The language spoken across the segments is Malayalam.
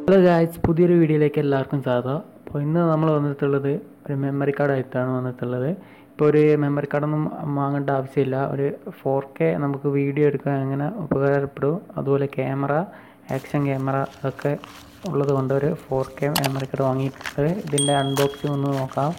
ഹലോ ഗായ്സ് പുതിയൊരു വീഡിയോയിലേക്ക് എല്ലാവർക്കും സ്വാഗതം അപ്പോൾ ഇന്ന് നമ്മൾ വന്നിട്ടുള്ളത് ഒരു മെമ്മറി കാർഡ് ആയിട്ടാണ് വന്നിട്ടുള്ളത് ഇപ്പോൾ ഒരു മെമ്മറി കാർഡൊന്നും വാങ്ങേണ്ട ആവശ്യമില്ല ഒരു ഫോർ കെ നമുക്ക് വീഡിയോ എടുക്കാൻ അങ്ങനെ ഉപകാരപ്പെടും അതുപോലെ ക്യാമറ ആക്ഷൻ ക്യാമറ അതൊക്കെ ഉള്ളത് കൊണ്ട് ഒരു ഫോർ കെ മെമ്മറി കാർഡ് വാങ്ങിയിട്ടുണ്ട് ഇതിൻ്റെ അൺബോക്സിംഗ് ഒന്ന് നോക്കാം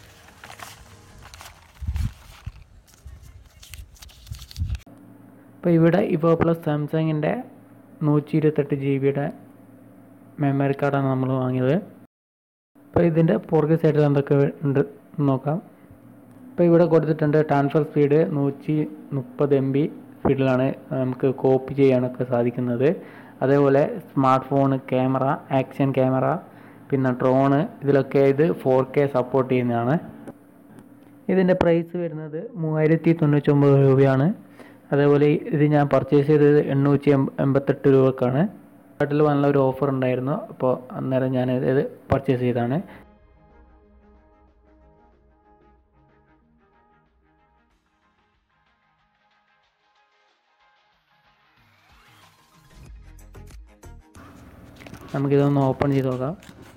ഇപ്പോൾ ഇവിടെ ഇപ്പോൾ പ്ലസ് സാംസങ്ങിൻ്റെ നൂറ്റി ഇരുപത്തെട്ട് ജി ബിയുടെ മെമ്മറി കാർഡാണ് നമ്മൾ വാങ്ങിയത് അപ്പോൾ ഇതിൻ്റെ പുറകെ സൈഡിൽ എന്തൊക്കെ ഉണ്ട് എന്ന് നോക്കാം ഇപ്പോൾ ഇവിടെ കൊടുത്തിട്ടുണ്ട് ട്രാൻസ്ഫർ സ്പീഡ് നൂറ്റി മുപ്പത് എം ബി സ്പീഡിലാണ് നമുക്ക് കോപ്പി ചെയ്യാനൊക്കെ സാധിക്കുന്നത് അതേപോലെ smart phone camera action camera പിന്നെ ഡ്രോണ് ഇതിലൊക്കെ ഇത് ഫോർ കെ സപ്പോർട്ട് ചെയ്യുന്നതാണ് ഇതിൻ്റെ പ്രൈസ് വരുന്നത് മൂവായിരത്തി തൊണ്ണൂറ്റൊമ്പത് രൂപയാണ് അതേപോലെ ഇത് ഞാൻ പർച്ചേസ് ചെയ്തത് എണ്ണൂറ്റി എൺപത്തെട്ട് രൂപക്കാണ് കാട്ടിൽ നല്ലൊരു ഓഫർ ഉണ്ടായിരുന്നു അപ്പോൾ അന്നേരം ഞാൻ ഇത് പർച്ചേസ് ചെയ്തതാണ് നമുക്കിതൊന്ന് ഓപ്പൺ ചെയ്ത് നോക്കാം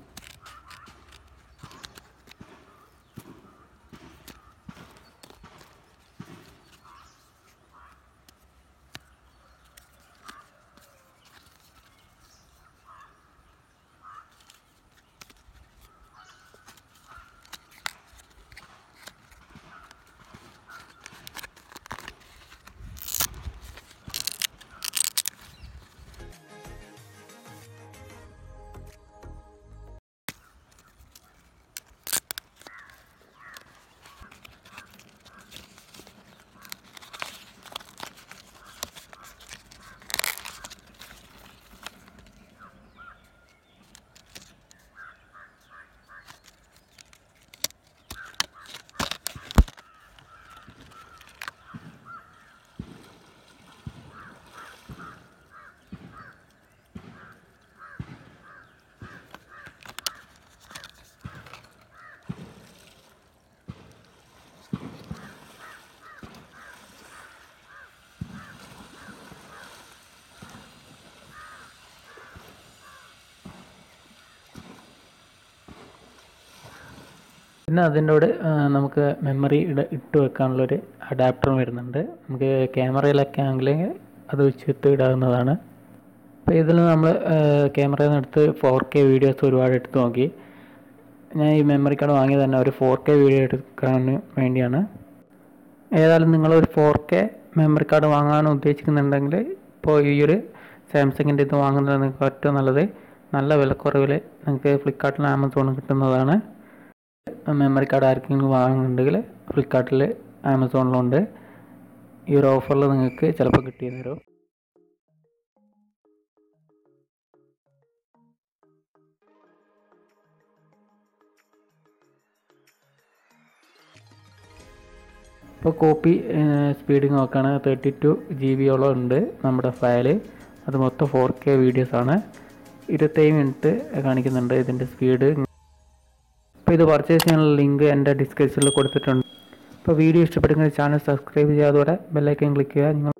പിന്നെ അതിൻ്റെ കൂടെ നമുക്ക് മെമ്മറി ഇട്ട് വെക്കാനുള്ളൊരു അഡാപ്റ്ററും വരുന്നുണ്ട് നമുക്ക് ക്യാമറയിലൊക്കെ ആണെങ്കിൽ അത് വെച്ചിട്ട് ഇടാവുന്നതാണ് അപ്പോൾ ഇതിൽ നമ്മൾ ക്യാമറയിൽ നിന്ന് എടുത്ത് ഫോർ കെ വീഡിയോസ് ഒരുപാട് എടുത്ത് നോക്കി ഞാൻ ഈ മെമ്മറി കാർഡ് വാങ്ങിയത് തന്നെ ഒരു ഫോർ കെ വീഡിയോ എടുക്കാൻ വേണ്ടിയാണ് ഏതായാലും നിങ്ങളൊരു ഫോർ കെ മെമ്മറി കാർഡ് വാങ്ങാൻ ഉദ്ദേശിക്കുന്നുണ്ടെങ്കിൽ ഇപ്പോൾ ഈ ഒരു സാംസങ്ങിൻ്റെ ഇത് വാങ്ങുന്നത് നിങ്ങൾക്ക് ഏറ്റവും നല്ലത് നല്ല വിലക്കുറവിൽ നിങ്ങൾക്ക് ഫ്ലിപ്കാർട്ടിലും ആമസോണും കിട്ടുന്നതാണ് മെമ്മറി കാർഡ് ആർക്കെങ്കിലും വാങ്ങുന്നുണ്ടെങ്കിൽ ഫ്ലിപ്കാർട്ടിൽ ആമസോണിലുണ്ട് ഈ ഒരു ഓഫറിൽ നിങ്ങൾക്ക് ചിലപ്പോൾ കിട്ടിയെന്ന് തരും ഇപ്പോൾ കോപ്പി സ്പീഡ് നോക്കുകയാണെങ്കിൽ തേർട്ടി ടു ജി ബിയോളം ഉണ്ട് നമ്മുടെ ഫയല് അത് മൊത്തം ഫോർ കെ വീഡിയോസാണ് ഇരുപത്തേഴ് മിനിറ്റ് കാണിക്കുന്നുണ്ട് ഇതിൻ്റെ സ്പീഡ് അപ്പോൾ ഇത് പർച്ചേസ് ചെയ്യാനുള്ള ലിങ്ക് എൻ്റെ ഡിസ്ക്രിപ്ഷനിൽ കൊടുത്തിട്ടുണ്ട് അപ്പോൾ വീഡിയോ ഇഷ്ടപ്പെടുമെങ്കിൽ ചാനൽ സബ്സ്ക്രൈബ് ചെയ്യാതെ ബെല്ലൈക്കൻ ക്ലിക്ക് ചെയ്യുക നിങ്ങൾ